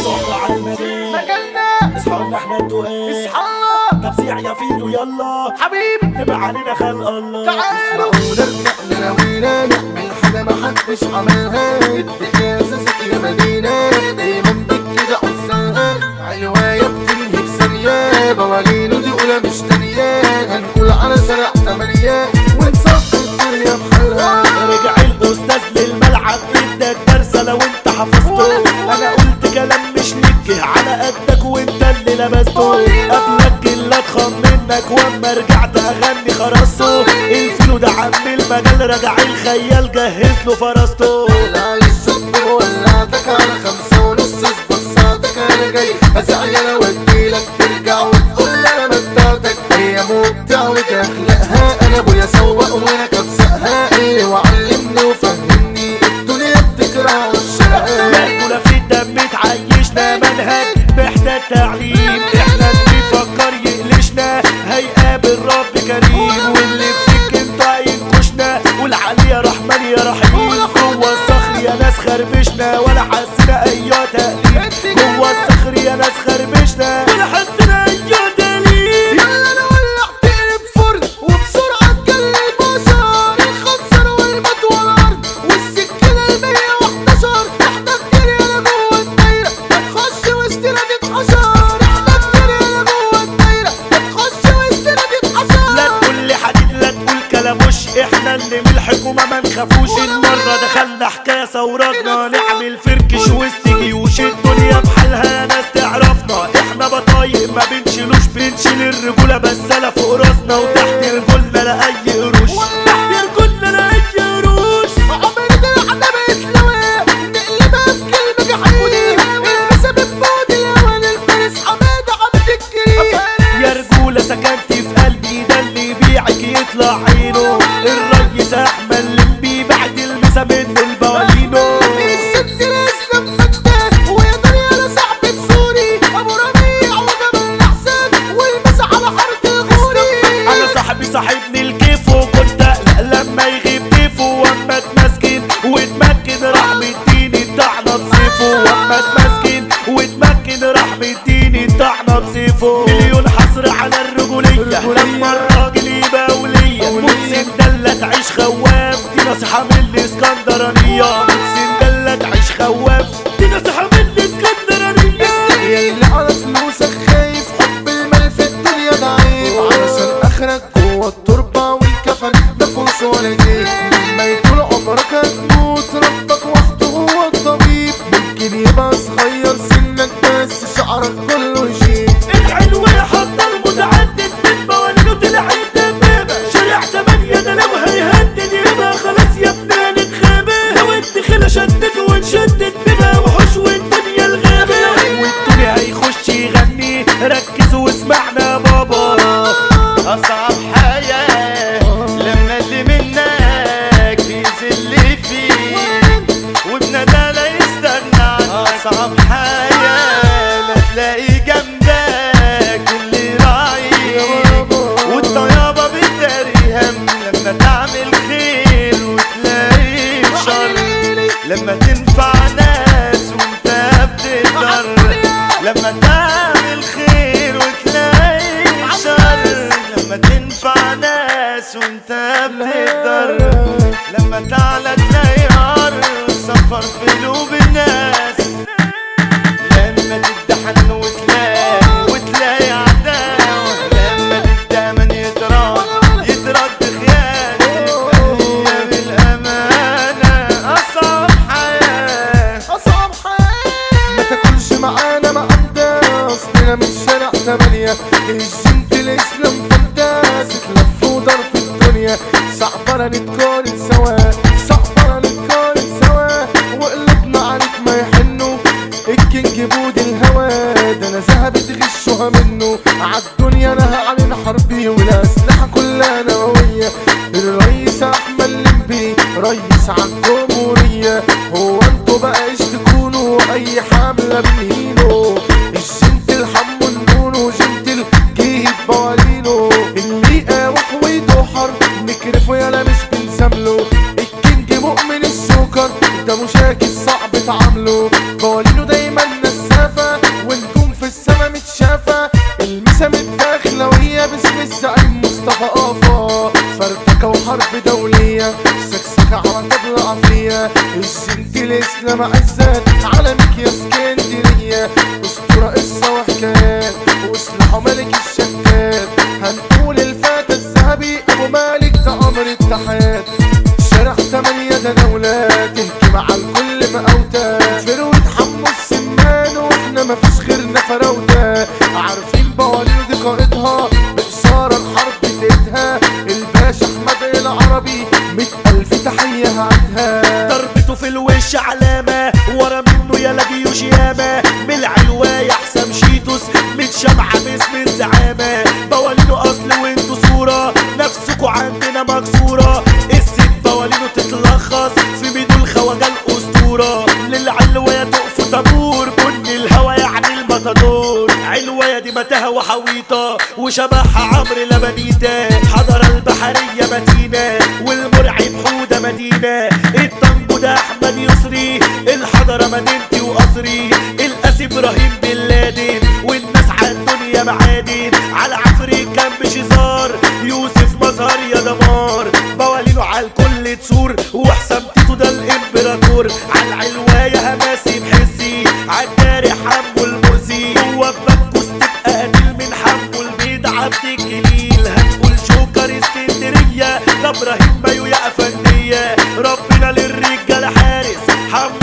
صحنا على المدينة مجالنا اصحى احنا الدقاق اصحى الله تبسيع يا فيلو يلا حبيبي نبقى علينا خلق الله تعالوا ونرجع نراوينا نعمل حاجة محدش عملها ادي اساسك يا مدينة دايما بكده عزها علواية بتنهي في ثانية بوالينه دي أولى مش تانية هنقول على شارع تمانية ونصفي الدنيا بحالها رجع الاستاذ للملعب اداك درس لو انت حفظته انا قلت كلام مش ليك على قدك وانت اللي لبسته قبلك اللي اتخن منك واما رجعت اغني خرسته الفيلو ده عم المجال رجع الخيال جهز له فرسته ولع الشط ولعتك على خمسة ونص بصاتك انا جاي ازعل انا واديلك ترجع وتقول انا متعتك هي مبدع وتخلقها انا ابويا سواق وانا كبسقها اللي وعلمني وفهمني الدنيا بتكره وشها رجولة في الدم تعيشنا منهج محتاج تعليم احنا اللي يفكر يقلشنا هيقابل رب كريم واللي بسكنته هينكشنا والعلي يا رحمن يا رحيم جوه الصخر يا ناس خربشنا ولا حسنا ايوه تقليد جوه الصخر يا ناس خربشنا ولا حسنا ايوه تقليد يلا انا ولعت فرن وبسرعة تجلي البشر الخنصر والمد والارض والسكينة المية وحداشر احنا كتير يالا جوه الدايرة هتخش وسطنا تتحشر احنا كتير يالا جوه الدايرة هتخش وسطنا تتحشر لا تقول لي حديد لا تقول كلاموش احنا اللي من الحكومة ما نخافوش المرة دخلنا حكاية ثوراتنا نعمل فركش وسط جيوش الدنيا بحالها ناس تعرفنا احنا بطايق ما بنشيلوش بنشيل الرجولة بس انا فوق راسنا وتحت رجولنا لا اي قروش تحت رجولنا لا اي قروش عمرنا احنا بنتلوى نقلبها في كلمة جحيم المسا بفوت الاول الفارس حماد عبد الكريم يا رجولة سكنتي في قلبي ده اللي يبيعك يطلع عينه الريس احمد اللي بيبعت المسا منه البوالينو الست الاسلام فتاه ويا دنيا صاحبة سوري ابو ربيع وجبل احسان والمسا على حارة الغوري انا صاحبي صاحبني الكيف وكنت اقلق لما يغيب كيفه واما اتمسكن واتمكن راح مديني الطعنه بسيفه واما اتمسكن واتمكن راح مديني الطعنه بسيفه مليون حصر على الرجوليه لما الراجل يبقى وليا محسن دلة تعيش خواف دي نصيحه من الاسكندرانيه محسن دلة تعيش خواف دي نصيحه من الاسكندرانيه يلي على فلوسك خايف حب المال في الدنيا ضعيف علشان اخرك جوه التربة والكفن ده فلوس ولا جيب لما يكون عمرك هتموت ربك وحده هو الطبيب ممكن يبقى صغير سنك بس شعرك كله يشيب الحلو يحط المتعدد من مواليده طلع الدبابة شارع تمانية ده لو هيهدد يبقى خلاص يا ابني نتخابى لو الدخلة شدت وانشدت نبقى وحوش والدنيا الغابة والدنيا هيخش يغني ركز واسمعنا بابا أصعب حياة لما اللي منك بيذل فيك وابن لا يستغنى عنك أصعب حياة لا تلاقي جنبك اللي راعيك والطيابة بتداري هم لما تعمل خير وتلاقي شر لما تنفع ناس وانت بتقدر لما تعمل خير وتلاقي شر لما تنفع ناس وانت بتقدر لما تعلى تلاقي ارض سفر في قلوب الناس لما تدحن وتلاقي وتلاقي عداوة لما تدامن يترد يترد خيانة هي بالأمانة أصعب حياة أصعب حياة ما تاكلش معانا ما عندها أصلنا من شارع تمانية الجنت الإسلام فانتاس تلف ودار في الدنيا صعبنا نتقارن سوا صعبنا نتقارن سوا وقلبنا عليك ما يحنوا الكينج بود الهوى ده انا ذهب تغشها منه عالدنيا انا هعلن حربي والاسلحه كلها نوويه الرئيس احمد اللمبي رئيس عالجمهوريه هو انتوا بقى ايش تكونوا اي حمله بنهينه الجنت الحمو النونو جنت الجيب بوالينو اللي قاوح ويدوحر نكرفه يالا مش بنسامله الكينج مؤمن السكر ده مشاكل صعب تعامله بوالينو دايما نسافة الاسلام عزت عالمك يا اسكندريه اسطوره قصه وحكايات وسلاحه ملك الشتات هنقول الفتى الذهبي ابو مالك ده امر اتحاد شارع تمانية ده دولة تحكي مع الكل مقاوتة فروة حمو السمان واحنا مفيش غيرنا فراوتة عارفين بوالين دي قائدها بإشارة الحرب تقيدها الباشا احمد العربي مئة ألف تحية هعدها ضربته في الوش علامة ورا منه يا جيوش ياما من العلواية حسام شيتوس متشمعة باسم الزعامة بوالينه أصل وانتو صورة نفسكوا عندنا مكسورة الست بوالينه تتلخص في ميدو الخواجة الأسطورة للعلواية تقف طابور بن الهوا يعني المطادور علواية دي متاهة وحويطة وشبهها عمرو لبنيتة حضرة البحرية مدينة والمرعب حودة مدينة الطنبو ده أحمد يسري الحضرة مدينتي وقصري القاسي إبراهيم بن لادن والناس على الدنيا معادن على عفريت جنب شزار يوسف مظهر يا دمار بوالينه على الكل تسور وحسام تيتو ده الامبراطور على العلواية هماسي محسي عالداري حمو المؤذي جوا في بكوس تبقى قتيل من حمو البيض عبد الجليل هنقول شوكر اسكندرية ده ابراهيم بايو يا افندية ربنا للرجالة حارس حمو